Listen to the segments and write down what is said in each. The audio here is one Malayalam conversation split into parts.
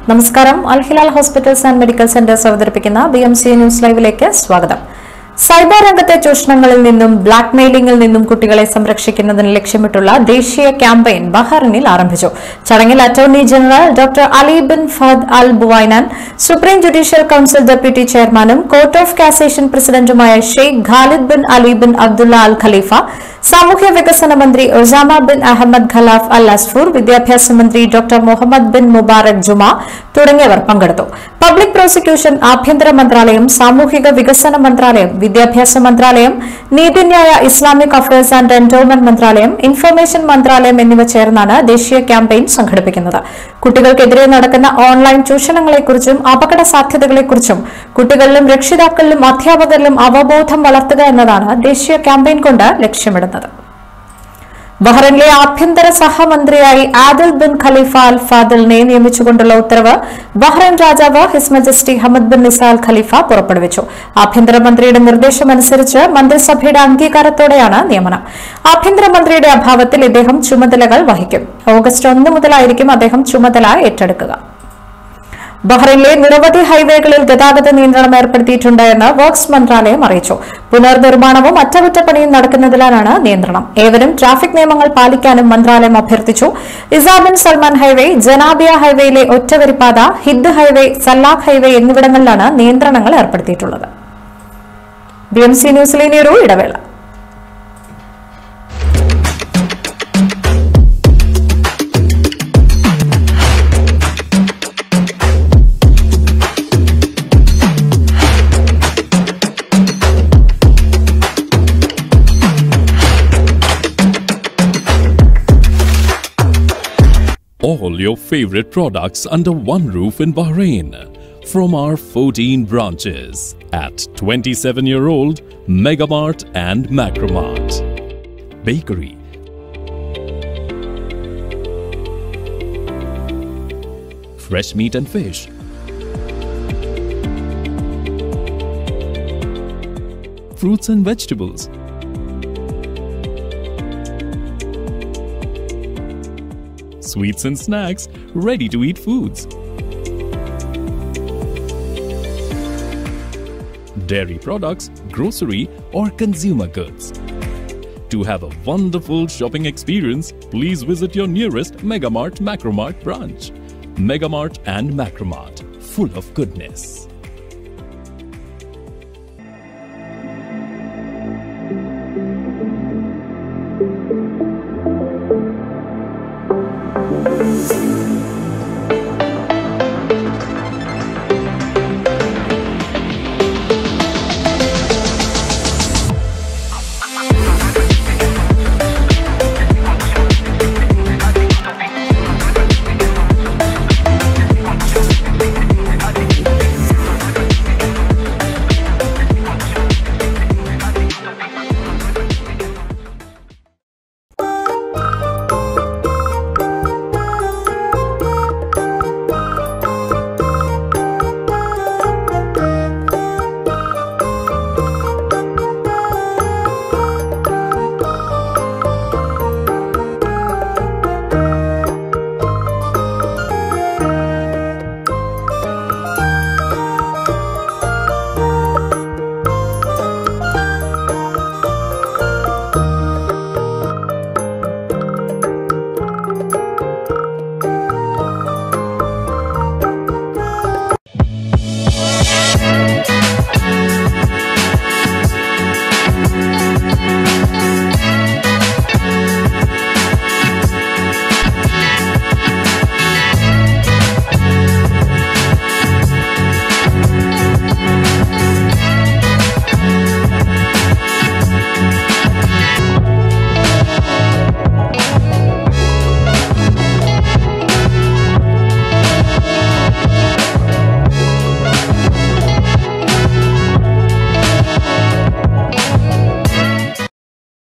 നമസ്കാരം Al Hilal hospitals and medical centres അവതരിപ്പിക്കുന്ന ബി എം സി ന്യൂസ് ലൈവിലേക്ക് സ്വാഗതം സൈബർ രംഗത്തെ ചൂഷണങ്ങളിൽ നിന്നും ബ്ലാക്ക് മെയിലിംഗിൽ നിന്നും കുട്ടികളെ സംരക്ഷിക്കുന്നതിന് ലക്ഷ്യമിട്ടുള്ള ദേശീയ ക്യാമ്പയിൻ ബഹറിനിൽ ആരംഭിച്ചു ചടങ്ങിൽ attorney general doctor Ali bin Fahad Al Buainain supreme judicial council deputy ചെയർമാനും കോർട്ട് ഓഫ് കാസേഷൻ പ്രസിഡന്റുമായ Sheikh Khalid bin Ali bin Abdulla Al Khalifa സാമൂഹ്യ വികസന മന്ത്രി Osama bin Ahmed Khalaf Al Asfoor വിദ്യാഭ്യാസ മന്ത്രി ഡോക്ടർ മുഹമ്മദ് ബിൻ മുബാറക് ജുമ തുടങ്ങിയവർ പങ്കെടുത്തു പബ്ലിക് പ്രോസിക്യൂഷൻ ആഭ്യന്തര മന്ത്രാലയം സാമൂഹിക വികസന മന്ത്രാലയം വിദ്യാഭ്യാസ മന്ത്രാലയം നീതിന്യായ ഇസ്ലാമിക് അഫയേഴ്സ് ആൻഡ് എൻഡോമെന്റ് മന്ത്രാലയം ഇൻഫർമേഷൻ മന്ത്രാലയം എന്നിവ ചേർന്നാണ് ദേശീയ ക്യാമ്പയിൻ സംഘടിപ്പിക്കുന്നത് കുട്ടികൾക്കെതിരെ നടക്കുന്ന ഓൺലൈൻ ചൂഷണങ്ങളെക്കുറിച്ചും അപകട സാധ്യതകളെക്കുറിച്ചും കുട്ടികളിലും രക്ഷിതാക്കളിലും അധ്യാപകരിലും അവബോധം വളർത്തുക എന്നതാണ് ദേശീയ ക്യാമ്പയിൻ കൊണ്ട് ലക്ഷ്യമിടുന്നത് ബഹ്റൈനിലെ ആഭ്യന്തര സഹമന്ത്രിയായി ആദിൽ ബിൻ ഖലീഫ അൽ ഫാദിലിനെ നിയമിച്ചുകൊണ്ടുള്ള ഉത്തരവ് ബഹ്റൈൻ രാജാവ് his majesty Hamad bin Isa Al Khalifa പുറപ്പെടുവിച്ചു ആഭ്യന്തരമന്ത്രിയുടെ നിർദ്ദേശമനുസരിച്ച് മന്ത്രിസഭയുടെ അംഗീകാരത്തോടെയാണ് നിയമനം ആഭ്യന്തരമന്ത്രിയുടെ അഭാവത്തിൽ ഇദ്ദേഹം ചുമതലകൾ വഹിക്കും ഓഗസ്റ്റ് ഒന്ന് മുതലായിരിക്കും അദ്ദേഹം ചുമതല ഏറ്റെടുക്കുക ബഹ്റൈനിലെ നിരവധി ഹൈവേകളിൽ ഗതാഗത നിയന്ത്രണം ഏർപ്പെടുത്തിയിട്ടുണ്ട് എന്ന് വർക്ക്സ് മന്ത്രാലയം അറിയിച്ചു പുനർനിർമ്മാണവും അറ്റകുറ്റപ്പണിയും നടക്കുന്നതിലാണ് നിയന്ത്രണം ഏവരും ട്രാഫിക് നിയമങ്ങൾ പാലിക്കാനും മന്ത്രാലയം അഭ്യർത്ഥിച്ചു ഇസാബിൻ സൽമാൻ ഹൈവേ ജനാബിയ ഹൈവേയിലെ ഒറ്റവരിപ്പാത ഹിദ് ഹൈവേ സല്ലാഖ് ഹൈവേ എന്നിവിടങ്ങളിലാണ് നിയന്ത്രണങ്ങൾ ഏർപ്പെടുത്തിയിട്ടുള്ളത് ബി എം സി ന്യൂസിലെ ഇനി ഒരു ഇടവേള All your favorite products under one roof in Bahrain from our 14 branches at 27 year old Megamart and Macromart. Bakery, fresh meat and fish, fruits and vegetables. sweets and snacks, ready to eat foods. Dairy products, grocery, or consumer goods. To have a wonderful shopping experience, please visit your nearest Megamart Macromart branch. Megamart and Macromart, full of goodness.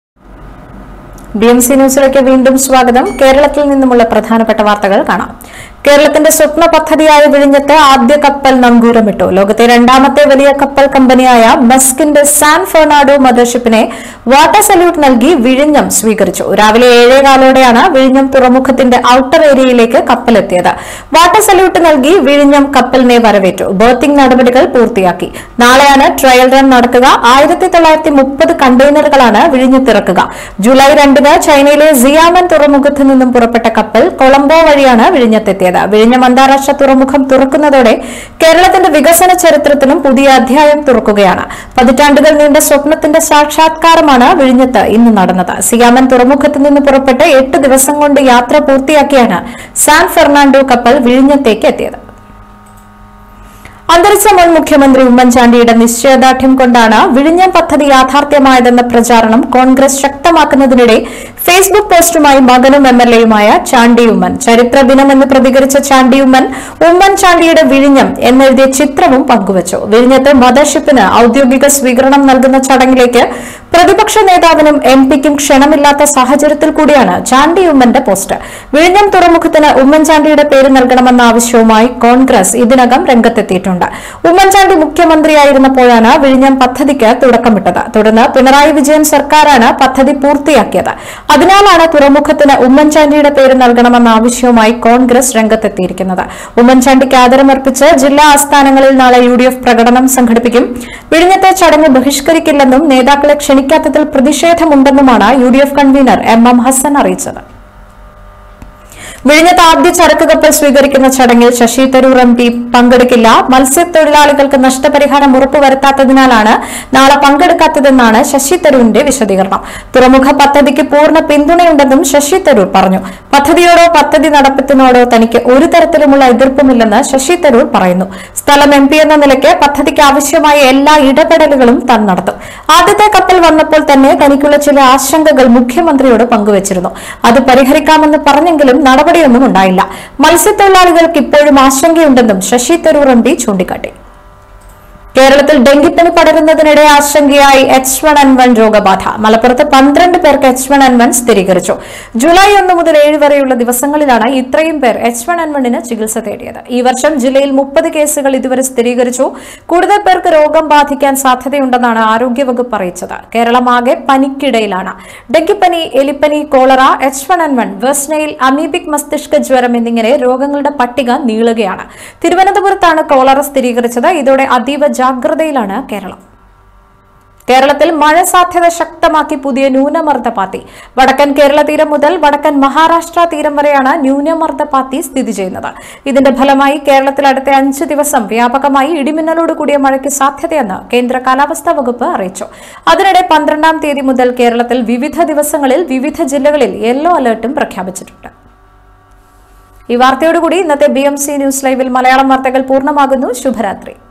B M C ന്യൂസിലേക്ക് വീണ്ടും സ്വാഗതം കേരളത്തിൽ നിന്നുമുള്ള പ്രധാനപ്പെട്ട വാർത്തകൾ കാണാം കേരളത്തിന്റെ സ്വപ്ന പദ്ധതിയായ വിഴിഞ്ഞത്ത് ആദ്യ കപ്പൽ നങ്കൂരമിട്ടു ലോകത്തെ രണ്ടാമത്തെ വലിയ കപ്പൽ കമ്പനിയായ മസ്കിന്റെ സാൻ ഫെർണാഡോ മദർഷിപ്പിനെ വാട്ടർ സല്യൂട്ട് നൽകി വിഴിഞ്ഞം സ്വീകരിച്ചു രാവിലെ ഏഴേകാലോടെയാണ് വിഴിഞ്ഞം തുറമുഖത്തിന്റെ ഔട്ടർ ഏരിയയിലേക്ക് കപ്പലെത്തിയത് വാട്ടർ സല്യൂട്ട് നൽകി വിഴിഞ്ഞം കപ്പലിനെ വരവേറ്റു ബർത്തിംഗ് നടപടികൾ പൂർത്തിയാക്കി നാളെയാണ് ട്രയൽ റൺ നടക്കുക ആയിരത്തി തൊള്ളായിരത്തി മുപ്പത് കണ്ടെയ്നറുകളാണ് വിഴിഞ്ഞത്തിറക്കുക ജൂലൈ രണ്ടിന് ചൈനയിലെ സിയാമൻ തുറമുഖത്ത് നിന്നും പുറപ്പെട്ട കപ്പൽ കൊളംബോ വഴിയാണ് വിഴിഞ്ഞത്തെത്തിയത് വിഴിഞ്ഞം അന്താരാഷ്ട്ര തുറമുഖം തുറക്കുന്നതോടെ കേരളത്തിന്റെ വികസന ചരിത്രത്തിനും പുതിയ അധ്യായം തുറക്കുകയാണ് പതിറ്റാണ്ടുകൾ നീണ്ട സ്വപ്നത്തിന്റെ സാക്ഷാത്കാരമാണ് വിഴിഞ്ഞത്ത് ഇന്ന് നടന്നത് സിയാമൻ തുറമുഖത്ത് നിന്ന് പുറപ്പെട്ട് എട്ട് ദിവസം കൊണ്ട് യാത്ര പൂർത്തിയാക്കിയാണ് സാൻ ഫെർണാണ്ടോ കപ്പൽ വിഴിഞ്ഞത്തേക്ക് എത്തിയത് അന്തരിച്ച മുൻ മുഖ്യമന്ത്രി ഉമ്മൻചാണ്ടിയുടെ നിശ്ചയദാർഢ്യം കൊണ്ടാണ് വിഴിഞ്ഞം പദ്ധതി യാഥാർത്ഥ്യമായതെന്ന പ്രചാരണം കോൺഗ്രസ് ശക്തമാക്കുന്നതിനിടെ ഫേസ്ബുക്ക് പോസ്റ്റുമായി മകനും എം എൽ എയുമായ ചാണ്ടി ഉമ്മൻ ചരിത്ര ദിനമെന്ന് പ്രതികരിച്ച ചാണ്ടി ഉമ്മൻ ഉമ്മൻചാണ്ടിയുടെ വിഴിഞ്ഞം എന്നെഴുതിയ ചിത്രവും പങ്കുവച്ചു വിഴിഞ്ഞത്ത് മദർഷിപ്പിന് ഔദ്യോഗിക സ്വീകരണം നൽകുന്ന ചടങ്ങിലേക്ക് പ്രതിപക്ഷ നേതാവിനും എം പിക്കും ക്ഷണമില്ലാത്ത സാഹചര്യത്തിൽ കൂടിയാണ് ചാണ്ടി ഉമ്മന്റെ പോസ്റ്റ് വിഴിഞ്ഞം തുറമുഖത്തിന് ഉമ്മൻചാണ്ടിയുടെ പേര് നൽകണമെന്ന ആവശ്യവുമായി കോൺഗ്രസ് ഇതിനകം രംഗത്തെത്തിയിട്ടുണ്ട് ഉമ്മൻചാണ്ടി മുഖ്യമന്ത്രിയായിരുന്നപ്പോഴാണ് വിഴിഞ്ഞം പദ്ധതിക്ക് തുടക്കമിട്ടത് തുടർന്ന് പിണറായി വിജയൻ സർക്കാരാണ് പദ്ധതി പൂർത്തിയാക്കിയത് അതിനാലാണ് തുറമുഖത്തിന് ഉമ്മൻചാണ്ടിയുടെ പേര് നൽകണമെന്ന ആവശ്യവുമായി കോൺഗ്രസ് രംഗത്തെത്തിയിരിക്കുന്നത് ഉമ്മൻചാണ്ടിക്ക് ആദരമർപ്പിച്ച് ജില്ലാ ആസ്ഥാനങ്ങളിൽ നാളെ യു പ്രകടനം സംഘടിപ്പിക്കും വിഴിഞ്ഞത്തെ ചടങ്ങ് ബഹിഷ്കരിക്കില്ലെന്നും നേതാക്കളെ ക്ഷണിക്കാത്തതിൽ പ്രതിഷേധമുണ്ടെന്നുമാണ് U convener M M Hassan അറിയിച്ചത് വിഴിഞ്ഞത്ത് ആദ്യ ചരക്ക് കപ്പൽ സ്വീകരിക്കുന്ന ചടങ്ങിൽ ശശി തരൂർ എം പി പങ്കെടുക്കില്ല മത്സ്യത്തൊഴിലാളികൾക്ക് നഷ്ടപരിഹാരം ഉറപ്പുവരുത്താത്തതിനാലാണ് നാളെ പങ്കെടുക്കാത്തതെന്നാണ് ശശി തരൂരിന്റെ വിശദീകരണം തുറമുഖ പദ്ധതിക്ക് പൂർണ്ണ പിന്തുണയുണ്ടെന്നും ശശി തരൂർ പറഞ്ഞു പദ്ധതിയോടോ പദ്ധതി നടത്തിപ്പിനോടോ തനിക്ക് ഒരു തരത്തിലുമുള്ള എതിർപ്പുമില്ലെന്ന് ശശി തരൂർ പറയുന്നു സ്ഥലം എം പി എന്ന നിലയ്ക്ക് പദ്ധതിക്ക് ആവശ്യമായ എല്ലാ ഇടപെടലുകളും താൻ നടത്തും ആദ്യത്തെ കപ്പൽ വന്നപ്പോൾ തന്നെ തനിക്കുള്ള ചില ആശങ്കകൾ മുഖ്യമന്ത്രിയോട് പങ്കുവച്ചിരുന്നു അത് പരിഹരിക്കാമെന്ന് പറഞ്ഞെങ്കിലും നടപടിയൊന്നും ഉണ്ടായില്ല മത്സ്യത്തൊഴിലാളികൾക്ക് ഇപ്പോഴും ആശങ്കയുണ്ടെന്നും ശശി തരൂർ എം പി ചൂണ്ടിക്കാട്ടി കേരളത്തിൽ ഡെങ്കിപ്പനി പടരുന്നതിനിടെ ആശങ്കയായി എച്ച് വൺ എൻ വൺ രോഗബാധ മലപ്പുറത്ത് പന്ത്രണ്ട് പേർക്ക് എച്ച് വൺ എൻ വൺ സ്ഥിരീകരിച്ചു ജൂലൈ ഒന്ന് മുതൽ ഏഴ് വരെയുള്ള ദിവസങ്ങളിലാണ് ഇത്രയും പേർ എച്ച് വൺ എൻ വണ്ണിന് ചികിത്സ തേടിയത് ഈ വർഷം ജില്ലയിൽ മുപ്പത് കേസുകൾ ഇതുവരെ സ്ഥിരീകരിച്ചു കൂടുതൽ പേർക്ക് രോഗം ബാധിക്കാൻ സാധ്യതയുണ്ടെന്നാണ് ആരോഗ്യവകുപ്പ് അറിയിച്ചത് കേരളമാകെ പനിക്കിടയിലാണ് ഡെങ്കിപ്പനി എലിപ്പനി cholera H one N one വെസ്നയിൽ അമീബിക് മസ്തിഷ്ക ജ്വരം എന്നിങ്ങനെ രോഗങ്ങളുടെ പട്ടിക നീളുകയാണ് തിരുവനന്തപുരത്താണ് കോളറ സ്ഥിരീകരിച്ചത് ഇതോടെ അതീവ ജാഗ്രതയിലാണ് കേരളം കേരളത്തിൽ മഴ സാധ്യത ശക്തമാക്കി പുതിയ ന്യൂനമർദ്ദപാത്തി വടക്കൻ കേരള തീരം മുതൽ വടക്കൻ മഹാരാഷ്ട്ര തീരം വരെയാണ് ന്യൂനമർദ്ദപാത്തി സ്ഥിതി ചെയ്യുന്നത് ഇതിന്റെ ഫലമായി കേരളത്തിൽ അടുത്ത അഞ്ച് ദിവസം വ്യാപകമായി ഇടിമിന്നലോട് കൂടിയ മഴയ്ക്ക് സാധ്യതയെന്ന് കേന്ദ്ര കാലാവസ്ഥാ വകുപ്പ് അറിയിച്ചു അതിനിടെ പന്ത്രണ്ടാം തീയതി മുതൽ കേരളത്തിൽ വിവിധ ദിവസങ്ങളിൽ വിവിധ ജില്ലകളിൽ യെല്ലോ അലർട്ടും പ്രഖ്യാപിച്ചിട്ടുണ്ട് ഈ വാർത്തയോടുകൂടി ഇന്നത്തെ ബി ന്യൂസ് ലൈവിൽ മലയാളം വാർത്തകൾ പൂർണ്ണമാകുന്നു ശുഭരാത്രി